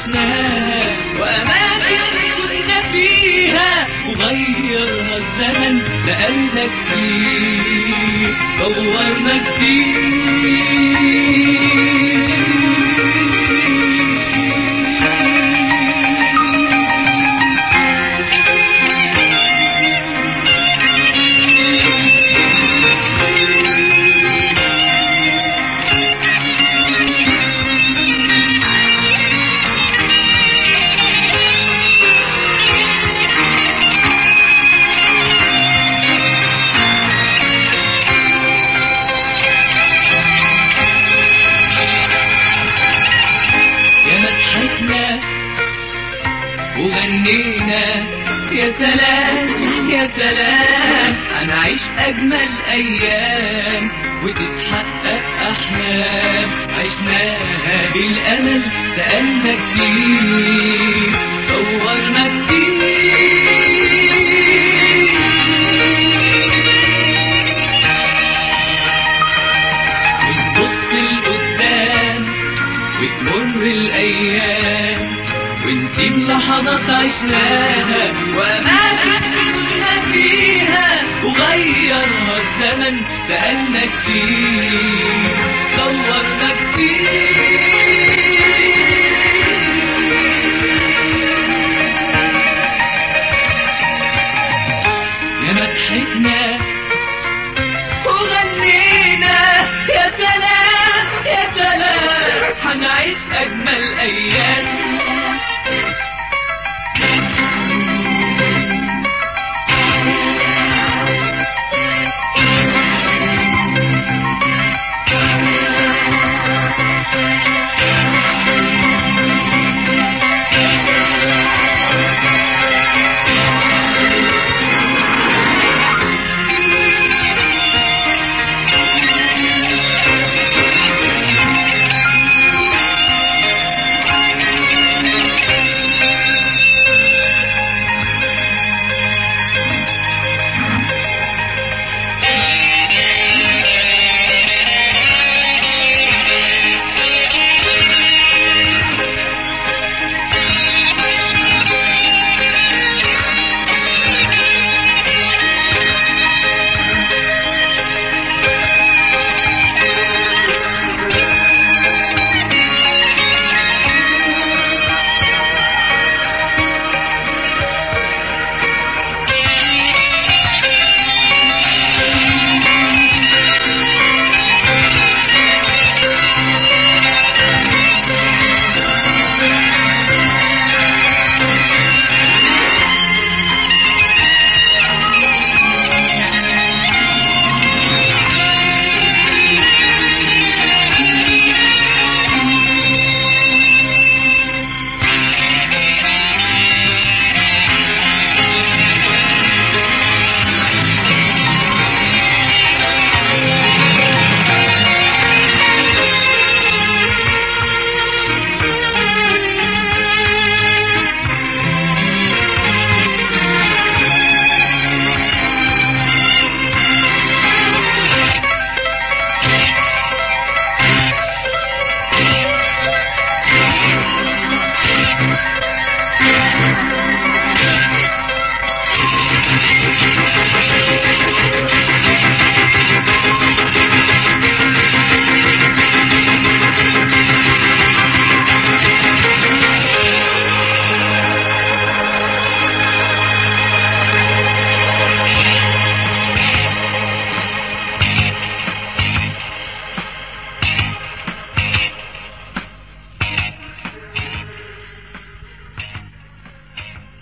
عشناها وأماكن كنا فيها وغيرها الزمن سألنا كتير دورنا كتير يا ما ضحكنا وغنينا يا سلام يا سلام هنعيش أجمل أيام وتتحقق أحلام عشناها بالأمل سألنا كتير دورنا كتير ونبص لقدام وتمر الأيام ونسيب لحظات عشناها وأماكن كنا فيها وغيرها الزمن سألنا كتير دورنا كتير يا ما ضحكنا وغنينا يا سلام يا سلام حنعيش أجمل أيام